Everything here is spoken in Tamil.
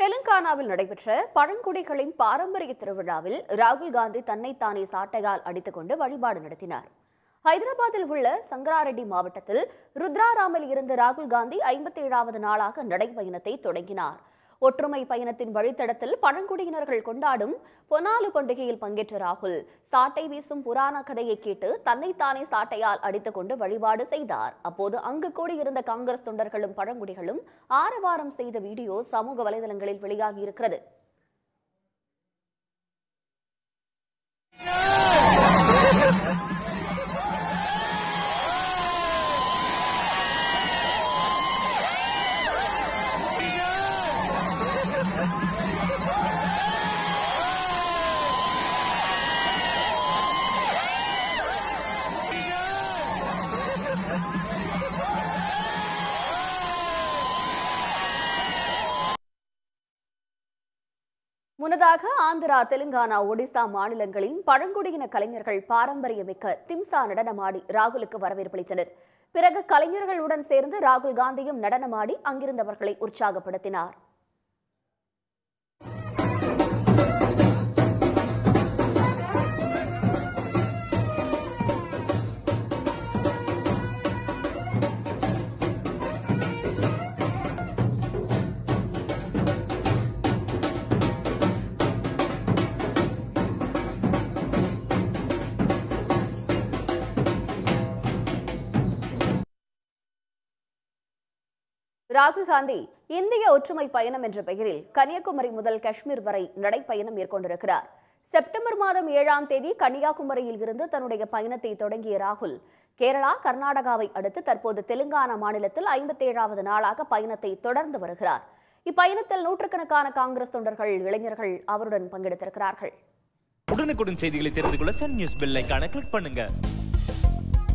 தெலுங்கானாவில் நடைபெற்ற பழங்குடிகளின் பாரம்பரிய திருவிழாவில் ராகுல் காந்தி தன்னைத்தானே சாட்டையால் அடித்துக்கொண்டு வழிபாடு நடத்தினார் ஹைதராபாத்தில் உள்ள சங்கராரெட்டி மாவட்டத்தில் ருத்ராராமில் இருந்த ராகுல் காந்தி ஐம்பத்தி ஏழாவது நாளாக நடைபயணத்தை தொடங்கினார் ஒற்றுமை பயணத்தின் வழித்தடத்தில் பழங்குடியினர்கள் கொண்டாடும் பொனாலு பண்டிகையில் பங்கேற்ற ராகுல் சாட்டை வீசும் புராண கதையை கேட்டு தன்னைத்தானே சாட்டையால் அடித்துக்கொண்டு வழிபாடு செய்தார் அப்போது அங்கு கூடியிருந்த காங்கிரஸ் தொண்டர்களும் பழங்குடிகளும் ஆரவாரம் செய்த வீடியோ சமூக வலைதளங்களில் வெளியாகி இருக்கிறது முன்னதாக ஆந்திரா தெலுங்கானா ஒடிசா மாநிலங்களின் பழங்குடியின கலைஞர்கள் பாரம்பரியமிக்க திம்சா நடனமாடி ராகுலுக்கு வரவேற்பளித்தனர் பிறகு கலைஞர்களுடன் சேர்ந்து ராகுல் காந்தியும் நடனமாடி அங்கிருந்தவர்களை உற்சாகப்படுத்தினார் ராகுல் காந்தி இந்திய ஒற்றுமை பயணம் என்ற பெயரில் கன்னியாகுமரி முதல் காஷ்மீர் வரை நடைப்பயணம் மேற்கொண்டிருக்கிறார் செப்டம்பர் மாதம் ஏழாம் தேதி கன்னியாகுமரியில் இருந்து தன்னுடைய பயணத்தை தொடங்கிய ராகுல் கேரளா கர்நாடகாவை அடுத்து தற்போது தெலுங்கானா மாநிலத்தில் ஐம்பத்தேழாவது நாளாக பயணத்தை தொடர்ந்து வருகிறார் இப்பயணத்தில் நூற்றுக்கணக்கான காங்கிரஸ் தொண்டர்கள் இளைஞர்கள் அவருடன் பங்கெடுத்திருக்கிறார்கள் உடனுக்குடன் செய்திகளை தெரிந்து கொள்ள சன் நியூஸ் பெல் ஐகானை கிளிக் பண்ணுங்க